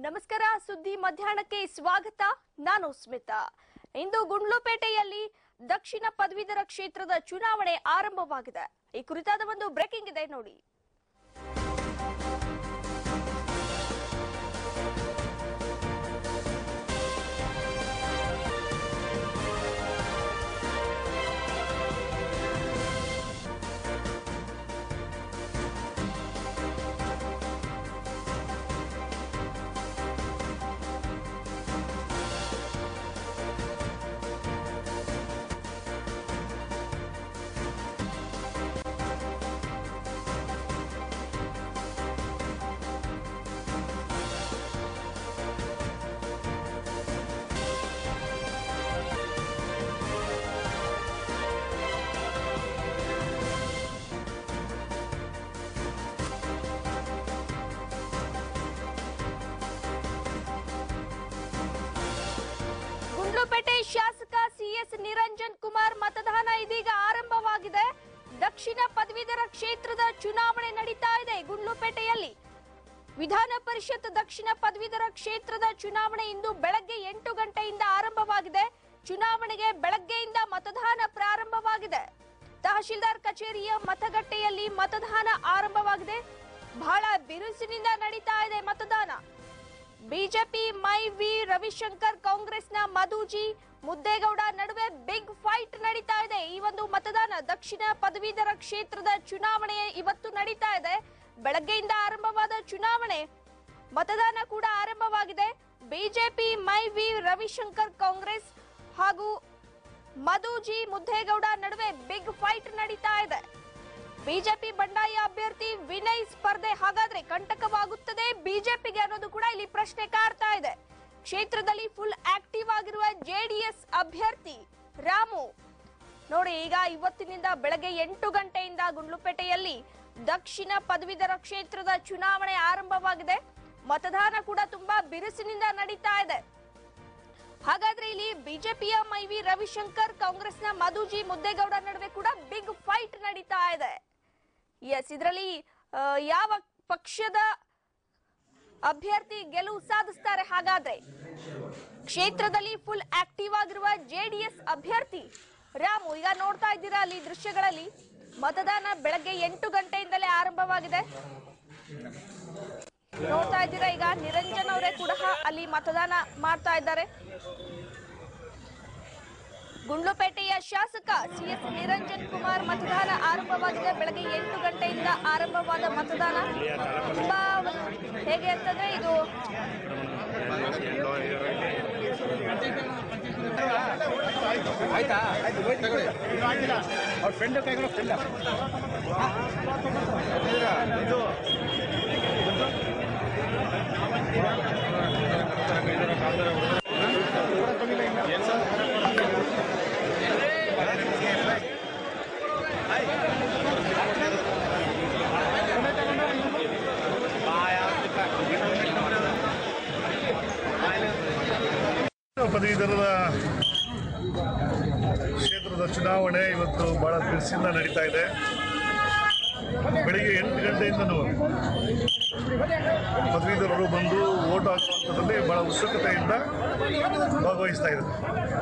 ನಮಸ್ಕಾರ ಸುದ್ದಿ ಮಧ್ಯಾಹ್ನಕ್ಕೆ ಸ್ವಾಗತ ನಾನು ಸ್ಮಿತಾ ಇಂದು ಗುಂಡ್ಲುಪೇಟೆಯಲ್ಲಿ ದಕ್ಷಿಣ ಪದವೀಧರ ಕ್ಷೇತ್ರದ ಚುನಾವಣೆ ಆರಂಭವಾಗಿದೆ ಈ ಕುರಿತಾದ ಒಂದು ಬ್ರೇಕಿಂಗ್ ಇದೆ ನೋಡಿ ಗುಂಡ್ಲುಪೇಟೆ ಶಾಸಕ ಸಿಎಸ್ ನಿರಂಜನ್ ಕುಮಾರ್ ಮತದಾನ ಇದೀಗ ಆರಂಭವಾಗಿದೆ ದಕ್ಷಿಣ ಪದವೀಧರ ಕ್ಷೇತ್ರದ ಚುನಾವಣೆ ನಡೀತಾ ಇದೆ ಗುಂಡ್ಲುಪೇಟೆಯಲ್ಲಿ ವಿಧಾನ ಪರಿಷತ್ ದಕ್ಷಿಣ ಪದವೀಧರ ಕ್ಷೇತ್ರದ ಚುನಾವಣೆ ಇಂದು ಬೆಳಗ್ಗೆ ಎಂಟು ಗಂಟೆಯಿಂದ ಆರಂಭವಾಗಿದೆ ಚುನಾವಣೆಗೆ ಬೆಳಗ್ಗೆಯಿಂದ ಮತದಾನ ಪ್ರಾರಂಭವಾಗಿದೆ ತಹಶೀಲ್ದಾರ್ ಕಚೇರಿಯ ಮತಗಟ್ಟೆಯಲ್ಲಿ ಮತದಾನ ಆರಂಭವಾಗಿದೆ ಬಹಳ ಬಿರುಸಿನಿಂದ ನಡೀತಾ ಇದೆ ಮತದಾನ ಬಿಜೆಪಿ ಮೈ ವಿ ರವಿಶಂಕರ್ ಕಾಂಗ್ರೆಸ್ನ ಮಧುಜಿ ಮುದ್ದೇಗೌಡ ನಡುವೆ ಬಿಗ್ ಫೈಟ್ ನಡೀತಾ ಇದೆ ಈ ಒಂದು ಮತದಾನ ದಕ್ಷಿಣ ಪದವೀಧರ ಕ್ಷೇತ್ರದ ಚುನಾವಣೆ ಇವತ್ತು ನಡೀತಾ ಇದೆ ಬೆಳಗ್ಗೆಯಿಂದ ಆರಂಭವಾದ ಚುನಾವಣೆ ಮತದಾನ ಕೂಡ ಆರಂಭವಾಗಿದೆ ಬಿಜೆಪಿ ಮೈ ವಿ ರವಿಶಂಕರ್ ಕಾಂಗ್ರೆಸ್ ಹಾಗೂ ಮಧುಜಿ ಮುದ್ದೇಗೌಡ ನಡುವೆ ಬಿಗ್ ಫೈಟ್ ನಡೀತಾ ಇದೆ ಬಿಜೆಪಿ ಬಂಡಾಯ ಅಭ್ಯರ್ಥಿ ವಿನಯ್ ಸ್ಪರ್ಧೆ ಹಾಗಾದ್ರೆ ಕಂಟಕವಾಗುತ್ತದೆ ಬಿಜೆಪಿಗೆ ಅನ್ನೋದು ಕೂಡ ಇಲ್ಲಿ ಪ್ರಶ್ನೆ ಕಾಡ್ತಾ ಇದೆ ಕ್ಷೇತ್ರದಲ್ಲಿ ಫುಲ್ ಆಕ್ಟಿವ್ ಆಗಿರುವ ಜೆಡಿಎಸ್ ಅಭ್ಯರ್ಥಿ ರಾಮು ನೋಡಿ ಈಗ ಇವತ್ತಿನಿಂದ ಬೆಳಗ್ಗೆ ಎಂಟು ಗಂಟೆಯಿಂದ ಗುಂಡ್ಲುಪೇಟೆಯಲ್ಲಿ ದಕ್ಷಿಣ ಪದವೀಧರ ಕ್ಷೇತ್ರದ ಚುನಾವಣೆ ಆರಂಭವಾಗಿದೆ ಮತದಾನ ಕೂಡ ತುಂಬಾ ಬಿರುಸಿನಿಂದ ನಡೀತಾ ಇದೆ ಹಾಗಾದ್ರೆ ಇಲ್ಲಿ ಬಿಜೆಪಿಯ ಮೈವಿ ರವಿಶಂಕರ್ ಕಾಂಗ್ರೆಸ್ನ ಮಧುಜಿ ಮುದ್ದೇಗೌಡ ನಡುವೆ ಕೂಡ ಬಿಗ್ ಫೈಟ್ ನಡೀತಾ ಇದೆ ಎಸ್ ಇದರಲ್ಲಿ ಯಾವ ಪಕ್ಷದ ಅಭ್ಯರ್ಥಿ ಗೆಲುವು ಸಾಧಿಸ್ತಾರೆ ಹಾಗಾದ್ರೆ ಕ್ಷೇತ್ರದಲ್ಲಿ ಫುಲ್ ಆಕ್ಟಿವ್ ಆಗಿರುವ ಜೆಡಿಎಸ್ ಅಭ್ಯರ್ಥಿ ರಾಮು ಈಗ ನೋಡ್ತಾ ಇದ್ದೀರಾ ಅಲ್ಲಿ ದೃಶ್ಯಗಳಲ್ಲಿ ಮತದಾನ ಬೆಳಗ್ಗೆ ಎಂಟು ಗಂಟೆಯಿಂದಲೇ ಆರಂಭವಾಗಿದೆ ನೋಡ್ತಾ ಇದ್ದೀರಾ ಈಗ ನಿರಂಜನ್ ಅವರೇ ಕೂಡ ಅಲ್ಲಿ ಮತದಾನ ಮಾಡ್ತಾ ಇದ್ದಾರೆ ಗುಂಡ್ಲುಪೇಟೆಯ ಶಾಸಕ ಸಿಎಸ್ ನಿರಂಜನ್ ಕುಮಾರ್ ಮತದಾನ ಆರಂಭವಾಗಿದೆ ಬೆಳಗ್ಗೆ ಎಂಟು ಗಂಟೆಯಿಂದ ಆರಂಭವಾದ ಮತದಾನ ತುಂಬಾ ಒಂದು- ಹೇಗೆ ಅಂತಂದ್ರೆ ಇದು ಆಯ್ತಾ ಅವ್ರ ಫ್ರೆಂಡ್ ಕೈಗಳು ಫ್ರೆಂಡ್ ಇದು ಪದವೀಧರರ ಕ್ಷೇತ್ರದ ಚುನಾವಣೆ ಇವತ್ತು ಬಹಳ ಬಿರುಸಿಂದ ನಡೀತಾ ಇದೆ ಬೆಳಿಗ್ಗೆ ಎಂಟು ಗಂಟೆಯಿಂದನೂ ಪದವೀಧರರು ಬಂದು ವೋಟ್ ಹಾಕುವಂಥದ್ದಲ್ಲಿ ಬಹಳ ಉತ್ಸುಕತೆಯಿಂದ ಭಾಗವಹಿಸ್ತಾ ಇದ್ದಾರೆ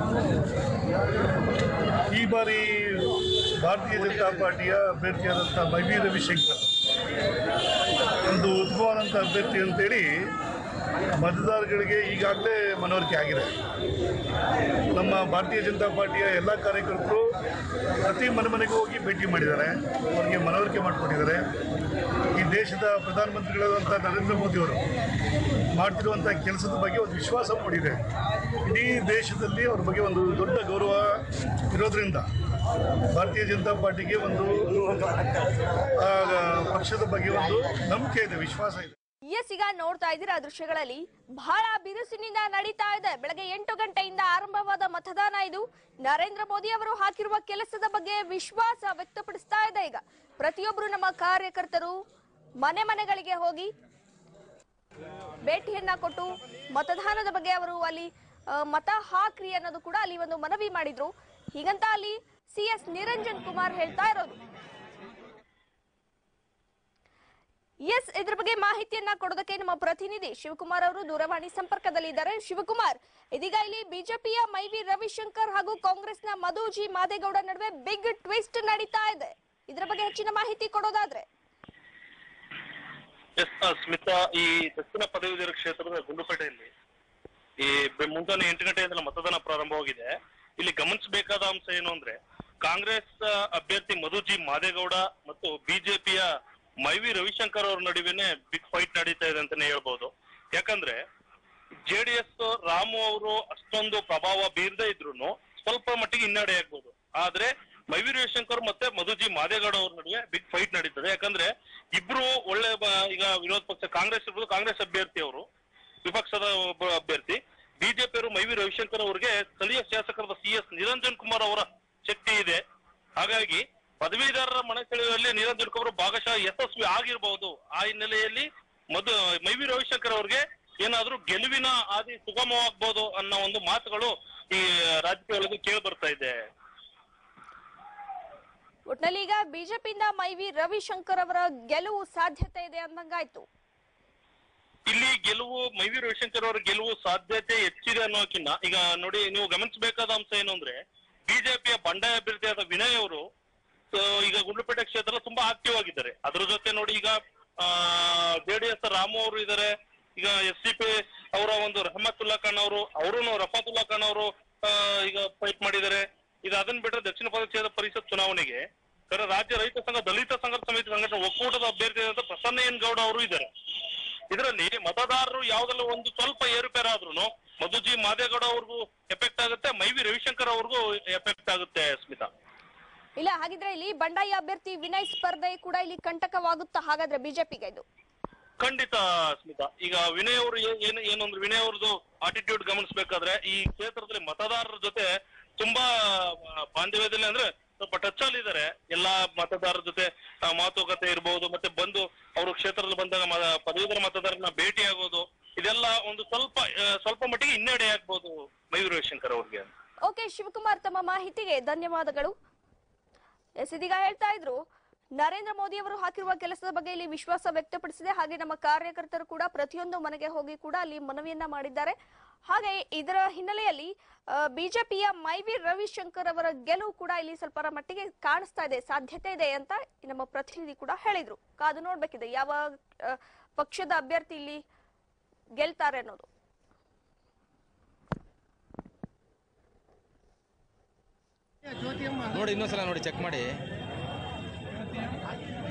ಈ ಬಾರಿ ಭಾರತೀಯ ಜನತಾ ಪಾರ್ಟಿಯ ಅಭ್ಯರ್ಥಿಯಾದಂಥ ಮೈಬಿ ರವಿಶಂಕರ್ ಒಂದು ಉತ್ತಮವಾದಂಥ ಅಭ್ಯರ್ಥಿ ಅಂತೇಳಿ ಮತದಾರಗಳಿಗೆ ಈಗಾಗಲೇ ಮನವರಿಕೆ ಆಗಿದೆ ನಮ್ಮ ಭಾರತೀಯ ಜನತಾ ಪಾರ್ಟಿಯ ಎಲ್ಲ ಕಾರ್ಯಕರ್ತರು ಪ್ರತಿ ಮನೆ ಮನೆಗೂ ಹೋಗಿ ಭೇಟಿ ಮಾಡಿದ್ದಾರೆ ಅವರಿಗೆ ಮನವರಿಕೆ ಮಾಡಿಕೊಟ್ಟಿದ್ದಾರೆ ಈ ದೇಶದ ಪ್ರಧಾನಮಂತ್ರಿಗಳಾದಂಥ ನರೇಂದ್ರ ಮೋದಿಯವರು ಮಾಡ್ತಿರುವಂಥ ಕೆಲಸದ ಬಗ್ಗೆ ಒಂದು ವಿಶ್ವಾಸ ಮೂಡಿದೆ ಇಡೀ ದೇಶದಲ್ಲಿ ಅವ್ರ ಬಗ್ಗೆ ಒಂದು ದೊಡ್ಡ ಗೌರವ ಇರೋದ್ರಿಂದ ಭಾರತೀಯ ಜನತಾ ಪಾರ್ಟಿಗೆ ಒಂದು ಆ, ಪಕ್ಷದ ಬಗ್ಗೆ ಒಂದು ನಂಬಿಕೆ ಇದೆ ವಿಶ್ವಾಸ ಇದೆ ಎಸ್ ಈಗ ನೋಡ್ತಾ ಇದ್ದೀರಾ ದೃಶ್ಯಗಳಲ್ಲಿ ಬಹಳ ಬಿರುಸಿನಿಂದ ನಡೀತಾ ಇದೆ ಬೆಳಗ್ಗೆ ಎಂಟು ಗಂಟೆಯಿಂದ ಆರಂಭವಾದ ಮತದಾನ ಇದು ನರೇಂದ್ರ ಮೋದಿ ಅವರು ಹಾಕಿರುವ ಕೆಲಸದ ಬಗ್ಗೆ ವಿಶ್ವಾಸ ವ್ಯಕ್ತಪಡಿಸ್ತಾ ಇದೆ ಈಗ ಪ್ರತಿಯೊಬ್ಬರು ನಮ್ಮ ಕಾರ್ಯಕರ್ತರು ಮನೆ ಮನೆಗಳಿಗೆ ಹೋಗಿ ಭೇಟಿಯನ್ನ ಕೊಟ್ಟು ಮತದಾನದ ಬಗ್ಗೆ ಅವರು ಅಲ್ಲಿ ಆ, ಮತ ಹಾಕ್ರಿ ಅನ್ನೋದು ಕೂಡ ಅಲ್ಲಿ ಒಂದು ಮನವಿ ಮಾಡಿದ್ರು ಹೀಗಂತ ಅಲ್ಲಿ ಸಿ ಎಸ್ ನಿರಂಜನ್ ಕುಮಾರ್ ಹೇಳ್ತಾ ಇರೋದು ಎಸ್ ಇದ್ರ ಬಗ್ಗೆ ಮಾಹಿತಿಯನ್ನ ಕೊಡೋದಕ್ಕೆ ನಮ್ಮ ಪ್ರತಿನಿಧಿ ಶಿವಕುಮಾರ್ ಅವರು ದೂರವಾಣಿ ಸಂಪರ್ಕದಲ್ಲಿ ಇದ್ದಾರೆ ಶಿವಕುಮಾರ್ ಇದೀಗ ಇಲ್ಲಿ ಬಿಜೆಪಿಯ ಮೈವಿ ರವಿಶಂಕರ್ ಹಾಗೂ ಕಾಂಗ್ರೆಸ್ನ ಮಧುಜಿ ಮಾದೇಗೌಡ ನಡುವೆ ಬಿಗ್ ಟ್ವಿಸ್ಟ್ ನಡೀತಾ ಇದೆ ಇದ್ರ ಬಗ್ಗೆ ಹೆಚ್ಚಿನ ಮಾಹಿತಿ ಕೊಡೋದಾದ್ರೆ ಎಸ್ ಆ, ಸ್ಮಿತಾ ಈ ದಕ್ಷಿಣ ಪದವೀಧರ ಕ್ಷೇತ್ರದ ಗುಂಡುಪೇಟೆಯಲ್ಲಿ ಈ ಬೆ- ಮುಂಜಾನೆ ಎಂಟು ಗಂಟೆಯಿಂದ ಮತದಾನ ಪ್ರಾರಂಭವಾಗಿದೆ ಇಲ್ಲಿ ಗಮನಿಸಬೇಕಾದ ಅಂಶ ಏನು ಅಂದ್ರೆ ಕಾಂಗ್ರೆಸ್ ಆ, ಅಭ್ಯರ್ಥಿ ಮಧುಜಿ ಮಾದೇಗೌಡ ಮತ್ತು ಬಿಜೆಪಿಯ ಮೈವಿ ರವಿಶಂಕರ್ ಅವರ ನಡುವೆನೆ ಬಿಗ್ ಫೈಟ್ ನಡೀತಾ ಇದೆ ಅಂತಾನೆ ಹೇಳ್ಬೋದು ಯಾಕಂದ್ರೆ ಜೆಡಿಎಸ್ ರಾಮು ಅವರು ಅಷ್ಟೊಂದು ಪ್ರಭಾವ ಬೀರದೇ ಇದ್ರು ಸ್ವಲ್ಪ ಮಟ್ಟಿಗೆ ಹಿನ್ನಡೆ ಆಗ್ಬೋದು ಆದ್ರೆ ಮೈವಿ ರವಿಶಂಕರ್ ಮತ್ತೆ ಮಧುಜಿ ಮಾದೇಗೌಡ ಅವ್ರ ನಡುವೆ ಬಿಗ್ ಫೈಟ್ ನಡೀತದೆ ಯಾಕಂದ್ರೆ ಇಬ್ರು ಒಳ್ಳೆ ಬ- ಈಗ ವಿರೋಧ ಪಕ್ಷ ಕಾಂಗ್ರೆಸ್ ಇರ್ಬೋದು ಕಾಂಗ್ರೆಸ್ ಅಭ್ಯರ್ಥಿ ಅವರು ವಿಪಕ್ಷದ ಒಬ್ಬ ಅಭ್ಯರ್ಥಿ ಬಿಜೆಪಿ ಅವರು ಮೈವಿ ರವಿಶಂಕರ್ ಅವರಿಗೆ ಸ್ಥಳೀಯ ಶಾಸಕರಾದ ಸಿ ಎಸ್ ನಿರಂಜನ್ ಕುಮಾರ್ ಅವರ ಶಕ್ತಿ ಇದೆ ಹಾಗಾಗಿ ಪದವೀಧರರ ಮನೆ ಸೆಳೆಯುವಲ್ಲಿ ನಿರಂಜನ್ ಕುಮಾರ್ ಭಾಗಶಃ ಯಶಸ್ವಿ ಆಗಿರಬಹುದು ಆ ಹಿನ್ನೆಲೆಯಲ್ಲಿ ಮಧು ಮೈವಿ ರವಿಶಂಕರ್ ಅವರಿಗೆ ಏನಾದ್ರೂ ಗೆಲುವಿನ ಹಾದಿ ಸುಗಮವಾಗಬಹುದು ಅನ್ನೋ ಒಂದು ಮಾತುಗಳು ಈ ರಾಜಕೀಯದೊಳಗೆ ಕೇಳಿ ಬರ್ತಾ ಇದೆ ಒಟ್ನಲ್ಲಿ ಈಗ ಬಿಜೆಪಿಯಿಂದ ಮೈವಿ ರವಿಶಂಕರ್ ಅವರ ಗೆಲುವು ಸಾಧ್ಯತೆ ಇದೆ ಅಂದಂಗಾಯ್ತು ಇಲ್ಲಿ ಗೆಲುವು ಮೈವಿ ರವಿಶಂಕರ್ ಅವರ ಗೆಲುವು ಸಾಧ್ಯತೆ ಹೆಚ್ಚಿದೆ ಅನ್ನೋಕಿನ್ನ ಈಗ ನೋಡಿ ನೀವು ಗಮನಿಸಬೇಕಾದ ಅಂಶ ಏನು ಅಂದ್ರೆ ಬಿಜೆಪಿಯ ಬಂಡಾಯ ಅಭ್ಯರ್ಥಿಯಾದ ವಿನಯ್ ಅವರು ಸೊ, ಈಗ ಗುಂಡ್ಲುಪೇಟೆ ಕ್ಷೇತ್ರ ತುಂಬಾ ಆಕ್ಟಿವ್ ಆಗಿದ್ದಾರೆ ಅದ್ರ ಜೊತೆ ನೋಡಿ ಈಗ ಜೆಡಿಎಸ್ ರಾಮು ಅವರು ಇದ್ದಾರೆ ಈಗ ಎಸ್ ಸಿ ಪಿ ಅವರ ಒಂದು ರಹಮತುಲ್ಲಾ ಖಾನ್ ಅವರು ಅವರು ರಫಾತುಲ್ಲಾ ಖಾನ್ ಅವರು ಆ, ಈಗ ಫೈಟ್ ಮಾಡಿದ್ದಾರೆ ಇದು ಅದನ್ನ ಬಿಟ್ಟರೆ ದಕ್ಷಿಣ ಕನ್ನಡ ಕ್ಷೇತ್ರ ಪರಿಷತ್ ಚುನಾವಣೆಗೆ ಕರೆ ರಾಜ್ಯ ರೈತ ಸಂಘ ದಲಿತ ಸಂಘರ್ಷ ಸಮಿತಿ ಸಂಘಟನೆ ಒಕ್ಕೂಟದ ಅಭ್ಯರ್ಥಿಯಾದ ಪ್ರಸನ್ನ ಎನ್ ಗೌಡ ಅವರು ಇದ್ದಾರೆ ಇದರಲ್ಲಿ ಮತದಾರರು ಯಾವ್ದಲ್ಲ ಒಂದು ಸ್ವಲ್ಪ ಏರುಪೇರಾದ್ರೂ ಮಧುಜಿ ಮಾದೇಗೌಡ ಅವ್ರಿಗೂ ಎಫೆಕ್ಟ್ ಆಗುತ್ತೆ ಮೈವಿ ರವಿಶಂಕರ್ ಅವ್ರಿಗೂ ಎಫೆಕ್ಟ್ ಆಗುತ್ತೆ ಸ್ಮಿತಾ ಇಲ್ಲ ಹಾಗಿದ್ರೆ ಇಲ್ಲಿ ಬಂಡಾಯ ಅಭ್ಯರ್ಥಿ ವಿನಯ್ ಸ್ಪರ್ಧೆ ಕೂಡ ಇಲ್ಲಿ ಕಂಟಕವಾಗುತ್ತಾ ಹಾಗಾದ್ರೆ ಬಿಜೆಪಿಗೆ ಇದು ಖಂಡಿತ ಸ್ಮಿತಾ ಈಗ ವಿನಯ್ ಅವರು ಏ- ಏನು ಏನು ಅಂದ್ರೆ ವಿನಯ್ ಅವ್ರದ್ದು ಆಟಿಟ್ಯೂಡ್ ಗಮನಿಸಬೇಕಾದ್ರೆ ಈ ಕ್ಷೇತ್ರದಲ್ಲಿ ಮತದಾರರ ಜೊತೆ ತುಂಬಾ ಆ, ಬಾಂಧವ್ಯದಲ್ಲಿ ಅಂದ್ರೆ ಸ್ವಲ್ಪ ಟಚ್ ಅಲ್ಲಿ ಇದ್ದಾರೆ ಎಲ್ಲಾ ಮತದಾರರ ಜೊತೆ ಆ, ಮಾತುಕತೆ ಇರಬಹುದು ಮತ್ತೆ ಬಂದು ಅವರು ಕ್ಷೇತ್ರದಲ್ಲಿ ಬಂದಾಗ ಮ- ಪದವೀಧರ ಮತದಾರರನ್ನ ಭೇಟಿ ಆಗೋದು ಇದೆಲ್ಲ ಒಂದು ಸ್ವಲ್ಪ ಆ, ಸ್ವಲ್ಪ ಮಟ್ಟಿಗೆ ಹಿನ್ನಡೆ ಆಗ್ಬೋದು ಮಯೂರ್ ರವಿಶಂಕರ್ ಅವ್ರಿಗೆ ಓಕೆ ಶಿವಕುಮಾರ್ ತಮ್ಮ ಮಾಹಿತಿಗೆ ಧನ್ಯವಾದಗಳು ಎಸ್ ಇದೀಗ ಹೇಳ್ತಾ ಇದ್ರು ನರೇಂದ್ರ ಮೋದಿ ಅವರು ಹಾಕಿರುವ ಕೆಲಸದ ಬಗ್ಗೆ ಇಲ್ಲಿ ವಿಶ್ವಾಸ ವ್ಯಕ್ತಪಡಿಸಿದೆ ಹಾಗೆ ನಮ್ಮ ಕಾರ್ಯಕರ್ತರು ಕೂಡ ಪ್ರತಿಯೊಂದು ಮನೆಗೆ ಹೋಗಿ ಕೂಡ ಅಲ್ಲಿ ಮನವಿಯನ್ನ ಮಾಡಿದ್ದಾರೆ ಹಾಗೆ ಇದರ ಹಿನ್ನೆಲೆಯಲ್ಲಿ ಬಿಜೆಪಿಯ ಮೈವಿ ರವಿಶಂಕರ್ ಅವರ ಗೆಲುವು ಕೂಡ ಇಲ್ಲಿ ಸ್ವಲ್ಪ ಮಟ್ಟಿಗೆ ಕಾಣಿಸ್ತಾ ಇದೆ ಸಾಧ್ಯತೆ ಇದೆ ಅಂತ ನಮ್ಮ ಪ್ರತಿನಿಧಿ ಕೂಡ ಹೇಳಿದ್ರು ಕಾದು ನೋಡ್ಬೇಕಿದೆ ಯಾವ ಆ, ಪಕ್ಷದ ಅಭ್ಯರ್ಥಿ ಇಲ್ಲಿ ಗೆಲ್ತಾರೆ ಅನ್ನೋದು ನೋಡಿ ಇನ್ನೊಂದ್ಸಲ ನೋಡಿ ಚೆಕ್ ಮಾಡಿ